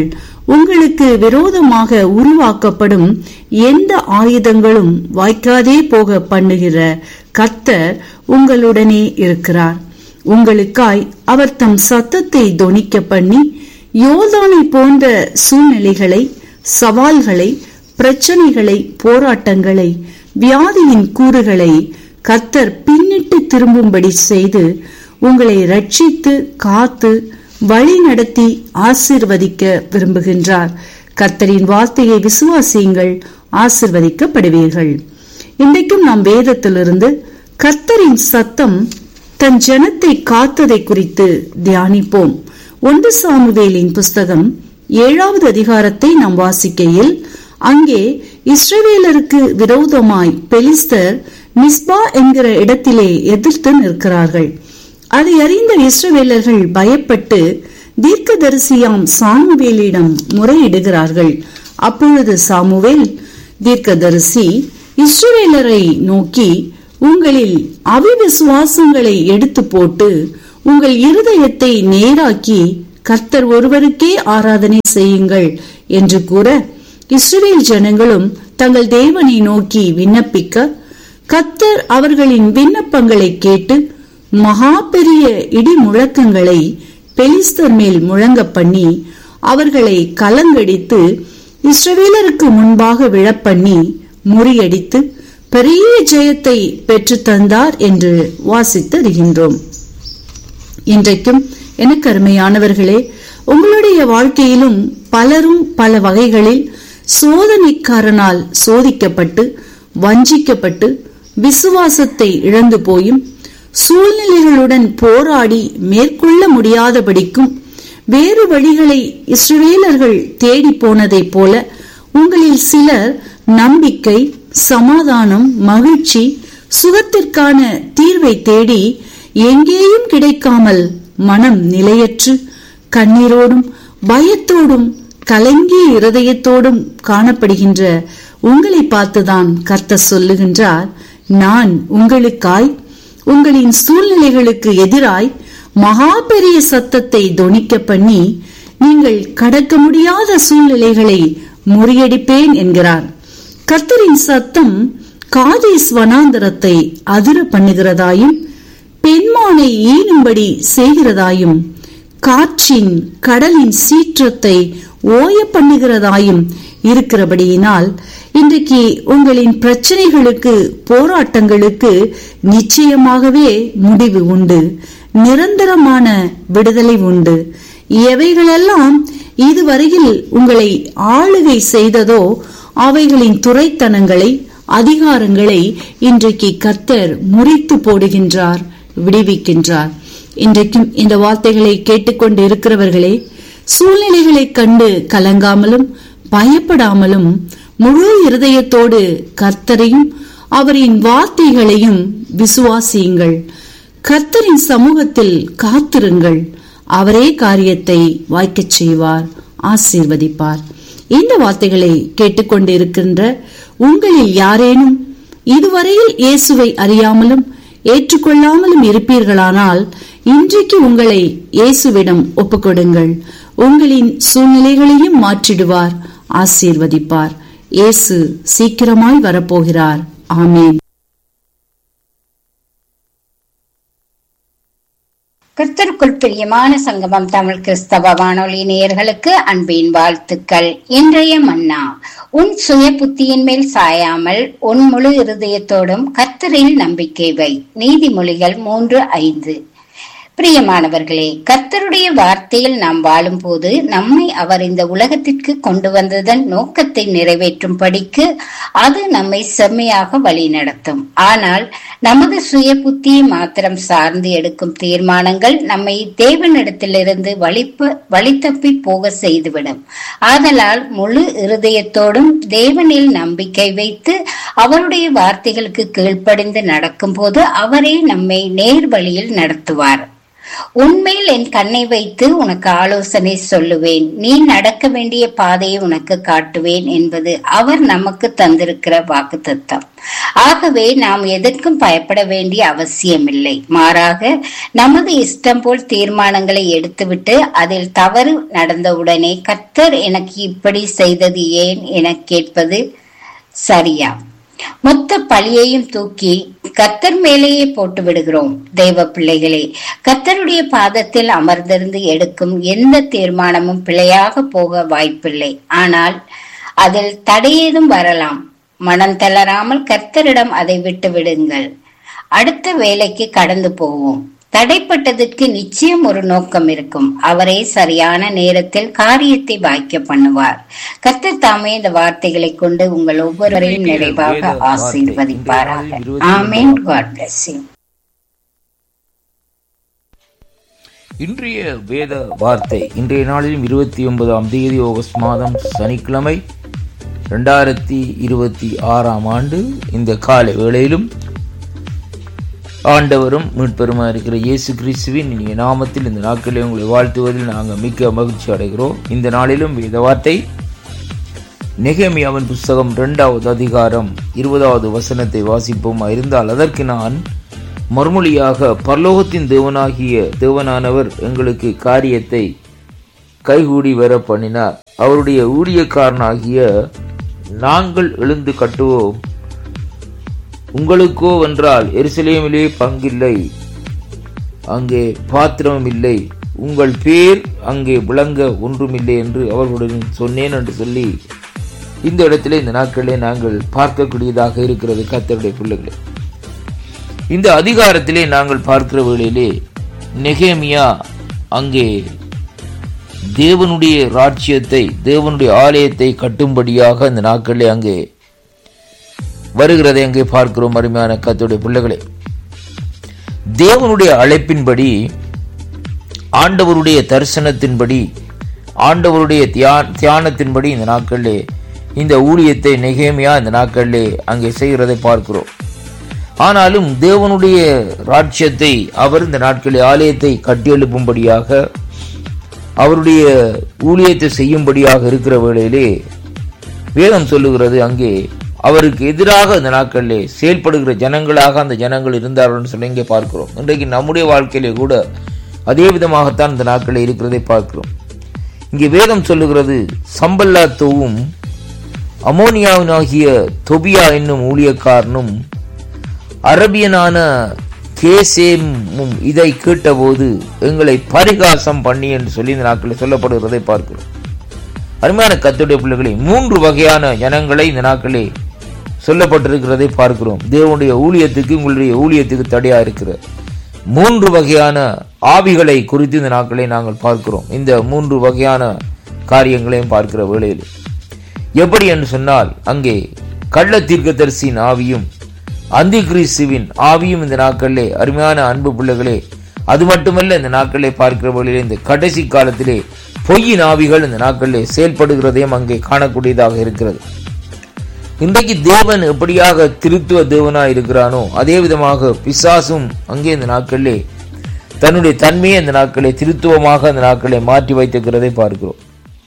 உங்களுக்கு விரோதமாக உருவாக்கப்படும் எந்த ஆயுதங்களும் வாய்க்காதே போக பண்ணுகிற கர்த்தர் உங்களுடனே இருக்கிறார் உங்களுக்காய் அவர் தம் சத்தத்தை தொனிக்க பண்ணி யோதானை போன்ற சூழ்நிலைகளை சவால்களை பிரச்சனைகளை போராட்டங்களை வியாதியின் கூறுகளை கர்த்தர் பின்னிட்டு திரும்பும்படி செய்து உங்களை ரட்சித்து காத்து வழி நடத்தி ஆசிர்வதிக்க விரும்புகின்றார் கர்த்தரின் வார்த்தையை விசுவாசியுங்கள் ஆசிர்வதிக்கப்படுவீர்கள் இன்றைக்கும் நாம் வேதத்திலிருந்து கர்த்தரின் சத்தம் தன் ஜனத்தை காத்ததை குறித்து தியானிப்போம் ஒன்று சாமுவேலின் புஸ்தகம் ஏழாவது அதிகாரத்தை நாம் வாசிக்கையில் அங்கே இஸ்ரவேலருக்கு விரோதமாய் பெலிஸ்தர் மிஸ்பா என்கிற இடத்திலே எதிர்த்து நிற்கிறார்கள் அதை அறிந்த இஸ்ரவேலர்கள் பயப்பட்டு தீர்க்கதரிசியாம் சாமுவேலிடம் முறையிடுகிறார்கள் அப்பொழுது சாமுவேல் தீர்க்கதரிசி இஸ்ரவேலரை நோக்கி உங்களில் அவிவிசுவாசங்களை எடுத்து போட்டு உங்கள் இருதயத்தை நேராக்கி கர்த்தர் ஒருவருக்கே ஆராதனை செய்யுங்கள் என்று கூற இஸ்ரவேல் ஜனங்களும் தங்கள் தேவனை நோக்கி விண்ணப்பிக்க கர்த்தர் அவர்களின் விண்ணப்பங்களை கேட்டு மகா பெரிய இடி முழக்கங்களை பெலிஸ்தர் மேல் முழங்க பண்ணி அவர்களை கலங்கடித்து இஸ்ரவேலருக்கு முன்பாக விழப்பண்ணி முறியடித்து பெரிய ஜெயத்தை பெற்று தந்தார் என்று வாசித்தறிகின்றோம் இன்றைக்கும் எனக்கு அருமையானவர்களே உங்களுடைய வாழ்க்கையிலும் பலரும் பல வகைகளில் சோதனைக்காரனால் சோதிக்கப்பட்டு வஞ்சிக்கப்பட்டு விசுவாசத்தை இழந்து போயும் சூழ்நிலைகளுடன் போராடி மேற்கொள்ள முடியாதபடிக்கும் வேறு வழிகளை இஸ்ரவேலர்கள் தேடி போனதைப் போல உங்களில் சிலர் நம்பிக்கை சமாதானம் மகிழ்ச்சி சுகத்திற்கான தீர்வை தேடி எங்கேயும் கிடைக்காமல் மனம் நிலையற்று கண்ணீரோடும் பயத்தோடும் கலங்கிய இருதயத்தோடும் காணப்படுகின்ற உங்களை பார்த்துதான் கர்த்தர் சொல்லுகின்றார் நான் உங்களுக்காய் உங்களின் சூழ்நிலைகளுக்கு எதிராய் மகா பெரிய சத்தத்தை தொனிக்க பண்ணி நீங்கள் கடக்க முடியாத சூழ்நிலைகளை முறியடிப்பேன் என்கிறார் கர்த்தரின் சத்தம் காதேஸ் வனாந்தரத்தை அதிர பண்ணுகிறதாயும் பெண்மானை ஈனும்படி செய்கிறதாயும் காற்றின் கடலின் சீற்றத்தை ஓய பண்ணுகிறதாயும் இருக்கிறபடியினால் இன்றைக்கு உங்களின் பிரச்சனைகளுக்கு போராட்டங்களுக்கு நிச்சயமாகவே முடிவு உண்டு நிரந்தரமான விடுதலை உண்டு எவைகளெல்லாம் இதுவரையில் உங்களை ஆளுகை செய்ததோ அவைகளின் துறைத்தனங்களை அதிகாரங்களை இன்றைக்கு கர்த்தர் முறித்து போடுகின்றார் விடுவிக்கின்றார் இன்றைக்கும் இந்த வார்த்தைகளை கேட்டுக்கொண்டு இருக்கிறவர்களே சூழ்நிலைகளை கண்டு கலங்காமலும் பயப்படாமலும் முழு இருதயத்தோடு கர்த்தரையும் அவரின் வார்த்தைகளையும் விசுவாசியுங்கள் கர்த்தரின் சமூகத்தில் காத்திருங்கள் அவரே காரியத்தை வாய்க்கச் செய்வார் ஆசீர்வதிப்பார் இந்த வார்த்தைகளை கேட்டுக்கொண்டு இருக்கின்ற உங்களில் யாரேனும் இதுவரையில் இயேசுவை அறியாமலும் ஏற்றுக்கொள்ளாமலும் இருப்பீர்களானால் இன்றைக்கு உங்களை இயேசுவிடம் ஒப்புக்கொடுங்கள் உங்களின் சூழ்நிலைகளையும் மாற்றிடுவார் ஆசீர்வதிப்பார் இயேசு சீக்கிரமாய் வரப்போகிறார் ஆமேன் கிறிஸ்தருக்குள் பிரியமான சங்கமம் தமிழ் கிறிஸ்தவ வானொலி நேயர்களுக்கு அன்பின் வாழ்த்துக்கள் இன்றைய மன்னா உன் சுய புத்தியின் மேல் சாயாமல் உன் முழு இருதயத்தோடும் கர்த்தரில் நம்பிக்கை வை நீதிமொழிகள் மூன்று ஐந்து பிரியமானவர்களே கர்த்தருடைய வார்த்தையில் நாம் வாழும்போது நம்மை அவர் இந்த உலகத்திற்கு கொண்டு வந்ததன் நோக்கத்தை நிறைவேற்றும் படிக்கு அது நம்மை செம்மையாக வழி நடத்தும் ஆனால் நமது சுய புத்தியை மாத்திரம் சார்ந்து எடுக்கும் தீர்மானங்கள் நம்மை தேவனிடத்திலிருந்து வழிப்ப வழித்தப்பி போக செய்துவிடும் ஆதலால் முழு இருதயத்தோடும் தேவனில் நம்பிக்கை வைத்து அவருடைய வார்த்தைகளுக்கு கீழ்ப்படிந்து நடக்கும்போது அவரே நம்மை நேர் வழியில் நடத்துவார் உன்மேல் என் கண்ணை வைத்து உனக்கு ஆலோசனை சொல்லுவேன் நீ நடக்க வேண்டிய பாதையை உனக்கு காட்டுவேன் என்பது அவர் நமக்கு தந்திருக்கிற வாக்குத்தத்தம் ஆகவே நாம் எதற்கும் பயப்பட வேண்டிய அவசியமில்லை மாறாக நமது இஷ்டம் போல் தீர்மானங்களை எடுத்துவிட்டு அதில் தவறு நடந்தவுடனே கர்த்தர் எனக்கு இப்படி செய்தது ஏன் என கேட்பது சரியா மொத்த பழியையும் தூக்கி கத்தர் மேலேயே போட்டு விடுகிறோம் தெய்வ பிள்ளைகளே கத்தருடைய பாதத்தில் அமர்ந்திருந்து எடுக்கும் எந்த தீர்மானமும் பிழையாக போக வாய்ப்பில்லை ஆனால் அதில் தடையேதும் வரலாம் மனம் தளராமல் கர்த்தரிடம் அதை விட்டு விடுங்கள் அடுத்த வேலைக்கு கடந்து போவோம் தடைப்பட்டதற்கு நிச்சயம் ஒரு நோக்கம் இருக்கும் அவரே சரியான நேரத்தில் காரியத்தை வாய்க்க பண்ணுவார் கர்த்தர் தாமே இந்த வார்த்தைகளை கொண்டு உங்கள் ஒவ்வொருவரையும் நிறைவாக ஆசீர்வதிப்பாராக ஆமேன் காட் பிளஸ் யூ இன்றைய வேத வார்த்தை இன்றைய நாளிலும் இருபத்தி ஒன்பதாம் தேதி ஆகஸ்ட் மாதம் சனிக்கிழமை ரெண்டாயிரத்தி இருபத்தி ஆறாம் ஆண்டு இந்த காலை வேளையிலும் ஆண்டவரும் மீட்பெருமா இருக்கிற இயேசு கிறிஸ்துவின் இனிய நாமத்தில் இந்த நாட்களில் உங்களை வாழ்த்துவதில் நாங்கள் மிக்க மகிழ்ச்சி அடைகிறோம் இந்த நாளிலும் வேத வார்த்தை நெகேமியாவின் புஸ்தகம் இரண்டாவது அதிகாரம் இருபதாவது வசனத்தை வாசிப்போமா இருந்தால் அதற்கு நான் மறுமொழியாக பரலோகத்தின் தேவனாகிய தேவனானவர் எங்களுக்கு காரியத்தை கைகூடி வர பண்ணினார் அவருடைய ஊழியக்காரனாகிய நாங்கள் எழுந்து கட்டுவோம் உங்களுக்கோ வென்றால் எருசலேமிலே பங்கில்லை அங்கே பாத்திரமும் இல்லை உங்கள் பேர் அங்கே விளங்க ஒன்றுமில்லை என்று அவர்களுடன் சொன்னேன் என்று சொல்லி இந்த இடத்திலே இந்த நாட்களிலே நாங்கள் பார்க்கக்கூடியதாக இருக்கிறது கத்தருடைய பிள்ளைகளே இந்த அதிகாரத்திலே நாங்கள் பார்க்கிற வேளையிலே நெகேமியா அங்கே தேவனுடைய ராஜ்யத்தை தேவனுடைய ஆலயத்தை கட்டும்படியாக இந்த நாட்களிலே அங்கே வருகிறதை அங்கே பார்க்கிறோம் அருமையான கத்துடைய பிள்ளைகளே தேவனுடைய அழைப்பின்படி ஆண்டவருடைய தரிசனத்தின்படி ஆண்டவருடைய தியா- தியானத்தின்படி இந்த நாட்களிலே இந்த ஊழியத்தை நெகேமியா இந்த நாட்களிலே அங்கே செய்கிறதை பார்க்கிறோம் ஆனாலும் தேவனுடைய ராஜ்யத்தை அவர் இந்த நாட்களில் ஆலயத்தை கட்டியெழுப்பும்படியாக அவருடைய ஊழியத்தை செய்யும்படியாக இருக்கிற வேளையிலே வேதம் சொல்லுகிறது அங்கே அவருக்கு எதிராக இந்த நாட்களிலே செயல்படுகிற ஜனங்களாக அந்த ஜனங்கள் இருந்தார்கள் சொல்லி இங்கே பார்க்கிறோம் இன்றைக்கு நம்முடைய வாழ்க்கையிலே கூட அதே விதமாகத்தான் இந்த நாட்களில் இருக்கிறதை பார்க்கிறோம் இங்கே வேதம் சொல்லுகிறது சம்பல்லாத்துவும் அமோனியாவினாகிய தொபியா என்னும் ஊழியக்காரனும் அரபியனான கேசேமும் இதை கேட்டபோது எங்களை பரிகாசம் பண்ணி என்று சொல்லி இந்த நாட்களில் சொல்லப்படுகிறதை பார்க்கிறோம் அருமையான கத்துடைய பிள்ளைகளை மூன்று வகையான ஜனங்களை இந்த நாட்களே சொல்லப்பட்டிருக்கிறதை பார்க்கிறோம் தேவனுடைய ஊழியத்துக்கு உங்களுடைய ஊழியத்துக்கு தடையா இருக்கிற மூன்று வகையான ஆவிகளை குறித்து இந்த நாட்களை நாங்கள் பார்க்கிறோம் இந்த மூன்று வகையான காரியங்களையும் பார்க்கிற வேளையில் எப்படி என்று சொன்னால் அங்கே கள்ள தீர்க்கதரிசியின் ஆவியும் அந்தி கிறிஸ்துவின் ஆவியும் இந்த நாட்களிலே அருமையான அன்பு பிள்ளைகளே அது மட்டுமல்ல இந்த நாட்களிலே பார்க்கிற வேளையிலே இந்த கடைசி காலத்திலே பொய்யின் ஆவிகள் இந்த நாட்களிலே செயல்படுகிறதையும் அங்கே காணக்கூடியதாக இருக்கிறது இன்றைக்கு தேவன் எப்படியாக திருத்துவ தேவனாய் இருக்கிறானோ அதே விதமாக பிசாசும் அங்கே இந்த நாட்களிலே தன்னுடைய தன்மையை இந்த நாட்களே திருத்துவமாக இந்த நாட்களை மாற்றி வைத்திருக்கிறதை பார்க்கிறோம்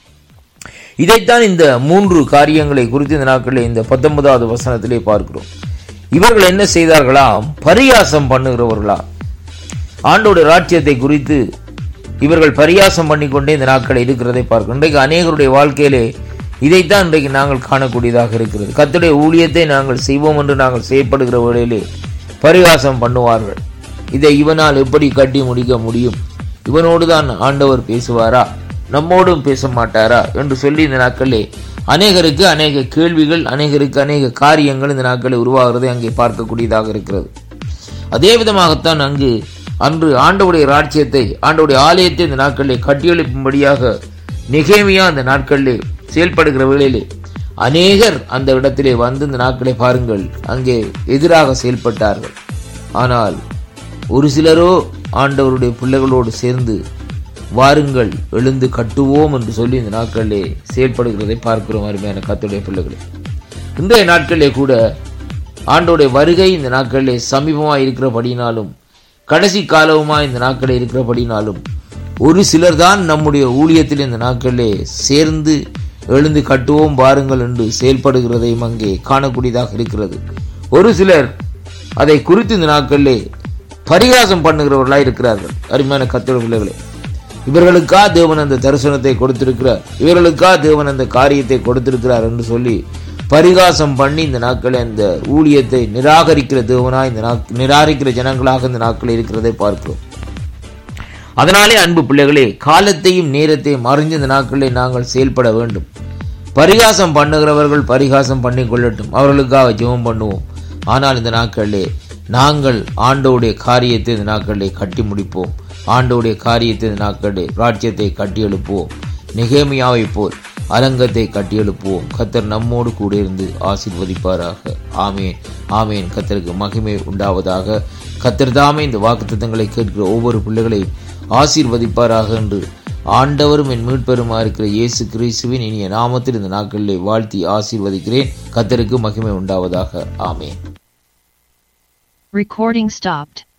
இதைத்தான் இந்த மூன்று காரியங்களை குறித்து இந்த நாட்களில் இந்த பத்தொன்பதாவது வசனத்திலே பார்க்கிறோம் இவர்கள் என்ன செய்தார்களாம் பரியாசம் பண்ணுகிறவர்களா ஆண்டோட ராஜ்யத்தை குறித்து இவர்கள் பரியாசம் பண்ணிக்கொண்டே இந்த நாட்களில் இருக்கிறதை பார்க்கிறோம் இன்றைக்கு அநேகருடைய வாழ்க்கையிலே இதைத்தான் இன்றைக்கு நாங்கள் காணக்கூடியதாக இருக்கிறது கர்த்தருடைய ஊழியத்தை நாங்கள் செய்வோம் என்று நாங்கள் செய்யப்படுகிற வேளையிலே பரிகாசம் பண்ணுவார்கள் இதை இவனால் எப்படி கட்டி முடிக்க முடியும் இவனோடு தான் ஆண்டவர் பேசுவாரா நம்மோடும் பேச மாட்டாரா என்று சொல்லி இந்த நாட்களிலே அநேகருக்கு அநேக கேள்விகள் அநேகருக்கு அநேக காரியங்கள் இந்த நாட்களில் உருவாகிறதை அங்கே பார்க்கக்கூடியதாக இருக்கிறது அதே விதமாகத்தான் அங்கு அன்று ஆண்டவுடைய ராஜ்யத்தை ஆண்டவுடைய ஆலயத்தை இந்த நாட்களிலே கட்டியெழுப்பும்படியாக நெகேமியா அந்த நாட்களிலே செயல்படுகிற வேளையிலே அநேகர் அந்த இடத்திலே வந்து இந்த நாட்களை பாருங்கள் அங்கே எதிராக செயல்பட்டார்கள் ஆனால் ஒரு சிலரோ ஆண்டவருடைய பிள்ளைகளோடு சேர்ந்து வாருங்கள் எழுந்து கட்டுவோம் என்று சொல்லி இந்த நாட்களிலே செயல்படுகிறதை பார்க்கிறோம் அருமையான கத்துடைய பிள்ளைகளே இன்றைய நாட்களிலே கூட ஆண்டோடைய வருகை இந்த நாட்களிலே சமீபமாக இருக்கிறபடினாலும் கடைசி காலவுமா இந்த நாட்களில் இருக்கிறபடினாலும் ஒரு சிலர் தான் நம்முடைய ஊழியத்தில் இந்த நாட்களிலே சேர்ந்து எழுந்து கட்டுவோம் பாருங்கள் என்று செயல்படுகிறதையும் அங்கே காணக்கூடியதாக இருக்கிறது ஒரு சிலர் அதை குறித்து இந்த நாட்களிலே பரிகாசம் பண்ணுகிறவர்களாய் இருக்கிறார்கள் அருமையான கத்திர பிள்ளைகளே இவர்களுக்கா தேவன் அந்த தரிசனத்தை கொடுத்திருக்கிறார் இவர்களுக்கா தேவன் அந்த காரியத்தை கொடுத்திருக்கிறார் என்று சொல்லி பரிகாசம் பண்ணி இந்த நாட்களில் அந்த ஊழியத்தை நிராகரிக்கிற தேவனா இந்த நாட் நிராகரிக்கிற ஜனங்களாக இந்த நாட்களில் இருக்கிறதை பார்க்கிறோம் அதனாலே அன்பு பிள்ளைகளே காலத்தையும் நேரத்தையும் அறிஞ்சு இந்த நாட்களில் நாங்கள் செயல்பட வேண்டும் பரிகாசம் பண்ணுகிறவர்கள் பரிகாசம் பண்ணி கொள்ளட்டும் அவர்களுக்காக ஜெபம் பண்ணுவோம் ஆனால் இந்த நாட்களிலே நாங்கள் ஆண்டோடைய காரியத்தை இந்த நாட்களிலே கட்டி முடிப்போம் ஆண்டோடைய காரியத்தை இந்த நாட்களிலே ராஜ்யத்தை கட்டி எழுப்புவோம் நிகேமியாவை போல் அலங்கத்தை கட்டி எழுப்புவோம் கத்தர் நம்மோடு கூட இருந்து ஆசீர்வதிப்பாராக ஆமேன் ஆமேன் கத்தருக்கு மகிமை உண்டாவதாக கத்தர் தாமே இந்த வாக்குத்தத்தங்களை கேட்கிற ஒவ்வொரு பிள்ளைகளையும் ஆசீர்வதிப்பாராக என்று ஆண்டவரும் என் மீட்பெருமா இருக்கிற இயேசு கிறிஸ்துவின் இனிய நாமத்தில் இந்த நாட்களிலே வாழ்த்தி ஆசீர்வதிக்கிறேன் கத்தருக்கு மகிமை உண்டாவதாக ஆமேன் Recording stopped.